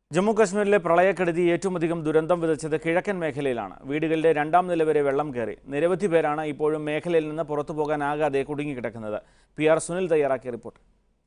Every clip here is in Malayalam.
ജമ്മു കശ്മീരിലെ പ്രളയക്കെടുതി ഏറ്റവും അധികം ദുരന്തം വിതച്ചത് കിഴക്കൻ മേഖലയിലാണ് വീടുകളിലെ രണ്ടാം നില വരെ വെള്ളം കയറി നിരവധി പേരാണ് ഇപ്പോഴും മേഖലയിൽ നിന്ന് പുറത്തു പോകാനാകാതെ കുടുങ്ങിക്കിടക്കുന്നത് പി ആർ സുനിൽ തയ്യാറാക്കിയ റിപ്പോർട്ട്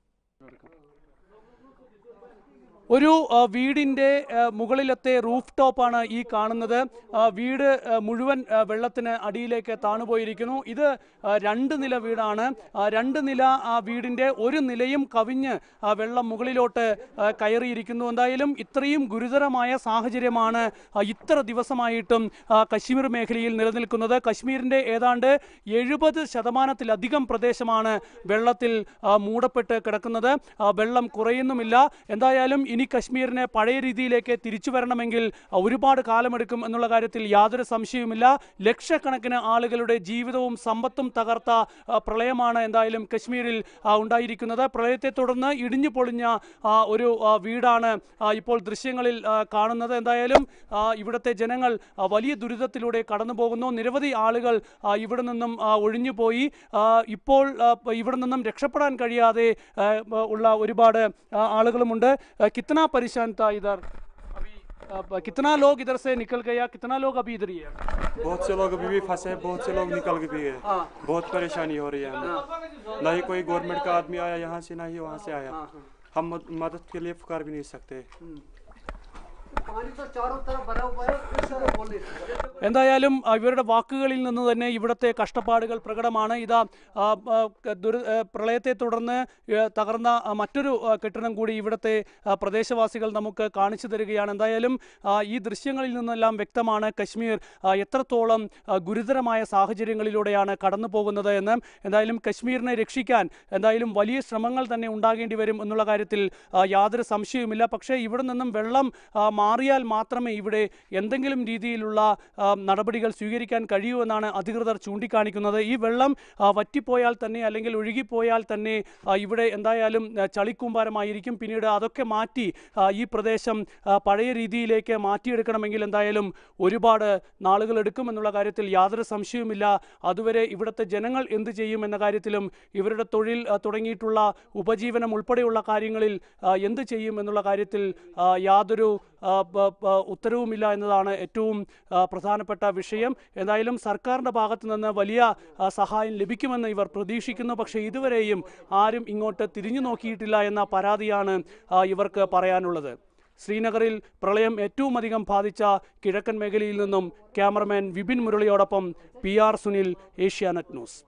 ഒരു ആ, വീടിന്റെ ആ, മുകളിലത്തെ റൂഫ് ടോപ്പാണ് ഈ കാണുന്നത് ആ, വീട് ആ, മുഴുവൻ ആ, വെള്ളത്തിന് അടിയിലേക്ക് താണുപോയിരിക്കുന്നു ഇത് ആ, രണ്ട് നില വീടാണ് ആ, രണ്ട് നില ആ വീടിന്റെ ഒരു നിലയും കവിഞ്ഞ് ആ, വെള്ളം മുകളിലോട്ട് ആ, കയറിയിരിക്കുന്നു എന്തായാലും ഇത്രയും ഗുരുതരമായ സാഹചര്യമാണ് ആ, ഇത്ര ദിവസമായിട്ടും ആ, കശ്മീർ മേഖലയിൽ നിലനിൽക്കുന്നത് കശ്മീരിന്റെ ഏതാണ്ട് എഴുപത് ശതമാനത്തിലധികം പ്രദേശമാണ് വെള്ളത്തിൽ ആ, മൂടപ്പെട്ട് കിടക്കുന്നത് ആ, വെള്ളം കുറയുന്നുമില്ല എന്തായാലും ഇനി കശ്മീരിനെ പഴയ രീതിയിലേക്ക് തിരിച്ചു വരണമെങ്കിൽ ആ, ഒരുപാട് കാലമെടുക്കും എന്നുള്ള കാര്യത്തിൽ യാതൊരു സംശയവുമില്ല ലക്ഷക്കണക്കിന് ആളുകളുടെ ജീവിതവും സമ്പത്തും തകർത്ത ആ, പ്രളയമാണ് എന്തായാലും കശ്മീരിൽ ആ, ഉണ്ടായിരിക്കുന്നത് പ്രളയത്തെ തുടർന്ന് ഇടിഞ്ഞു പൊളിഞ്ഞ ആ, ഒരു ആ, വീടാണ് ആ, ഇപ്പോൾ ദൃശ്യങ്ങളിൽ ആ, കാണുന്നത് എന്തായാലും ആ, ഇവിടുത്തെ ജനങ്ങൾ ആ, വലിയ ദുരിതത്തിലൂടെ കടന്നു പോകുന്നു നിരവധി ആളുകൾ ആ, ഇവിടെ നിന്നും ആ, ഒഴിഞ്ഞുപോയി ആ, ഇപ്പോൾ ആ, പ- ഇവിടെ നിന്നും രക്ഷപ്പെടാൻ കഴിയാതെ ആ, ബ- ഉള്ള ഒരുപാട് ആ, ആളുകളുമുണ്ട് ആ, കിतना परेशान था इधर अभी आ, ब- कितना लोग इधर से निकल गया कितना लोग अभी इधर ही है बहुत से लोग अभी भी फंसे हैं बहुत से लोग निकल के भी गए बहुत परेशानी हो रही है हमें ना ही कोई गवर्नमेंट का आदमी आया यहाँ से ना ही वहाँ से आया हम मद- मदद के लिए पुकार भी नहीं सकते पानी तो चारों तरफ भरा हुआ है किसी को बोल नहीं सकते എന്തായാലും ആ, ഇവരുടെ വാക്കുകളിൽ നിന്ന് തന്നെ ഇവിടുത്തെ കഷ്ടപ്പാടുകൾ പ്രകടമാണ് ഇതാ ആ, ആ, ക- ദുര ആ, പ്രളയത്തെ തുടർന്ന് ഏ, തകർന്ന ആ, മറ്റൊരു ആ, കെട്ടിടം കൂടി ഇവിടുത്തെ ആ, പ്രദേശവാസികൾ നമുക്ക് കാണിച്ചു തരികയാണ് എന്തായാലും ആ, ഈ ദൃശ്യങ്ങളിൽ നിന്നെല്ലാം വ്യക്തമാണ് കശ്മീർ ആ, എത്രത്തോളം ആ, ഗുരുതരമായ സാഹചര്യങ്ങളിലൂടെയാണ് കടന്നു പോകുന്നത് എന്ന് എന്തായാലും കശ്മീരിനെ രക്ഷിക്കാൻ എന്തായാലും വലിയ ശ്രമങ്ങൾ തന്നെ ഉണ്ടാകേണ്ടി വരും എന്നുള്ള കാര്യത്തിൽ ആ, യാതൊരു സംശയവുമില്ല പക്ഷേ ഇവിടെ നിന്നും വെള്ളം ആ, മാറിയാൽ മാത്രമേ ഇവിടെ എന്തെങ്കിലും രീതിയിലുള്ള ആ, നടപടികൾ സ്വീകരിക്കാൻ കഴിയൂ എന്നാണ് അധികൃതർ ചൂണ്ടിക്കാണിക്കുന്നത് ഈ വെള്ളം ആ, വറ്റിപ്പോയാൽ തന്നെ അല്ലെങ്കിൽ ഒഴുകിപ്പോയാൽ തന്നെ ആ, ഇവിടെ എന്തായാലും ആ, ചളിക്കൂമ്പാരമായിരിക്കും പിന്നീട് അതൊക്കെ മാറ്റി ആ, ഈ പ്രദേശം ആ, പഴയ രീതിയിലേക്ക് മാറ്റിയെടുക്കണമെങ്കിൽ എന്തായാലും ഒരുപാട് നാളുകൾ എടുക്കും എന്നുള്ള കാര്യത്തിൽ യാതൊരു സംശയവുമില്ല അതുവരെ ഇവിടുത്തെ ജനങ്ങൾ എന്ത് ചെയ്യും എന്ന കാര്യത്തിലും ഇവരുടെ തൊഴിൽ ആ, തുടങ്ങിയിട്ടുള്ള ഉപജീവനം ഉൾപ്പെടെയുള്ള കാര്യങ്ങളിൽ ആ, എന്ത് ചെയ്യും എന്നുള്ള കാര്യത്തിൽ ആ, യാതൊരു ആ, ബ- ബ- ഉത്തരവുമില്ല എന്നതാണ് ഏറ്റവും ആ, പ്രധാനപ്പെട്ട വിഷയം എന്തായാലും സർക്കാരിൻ്റെ ഭാഗത്തു നിന്ന് വലിയ ആ, സഹായം ലഭിക്കുമെന്ന് ഇവർ പ്രതീക്ഷിക്കുന്നു പക്ഷേ ഇതുവരെയും ആരും ഇങ്ങോട്ട് തിരിഞ്ഞു നോക്കിയിട്ടില്ല എന്ന പരാതിയാണ് ആ, ഇവർക്ക് പറയാനുള്ളത് ശ്രീനഗറിൽ പ്രളയം ഏറ്റവും അധികം ബാധിച്ച കിഴക്കൻ മേഖലയിൽ നിന്നും ക്യാമറമാൻ വിപിൻ മുരളിയോടൊപ്പം P R Sunil Asianet news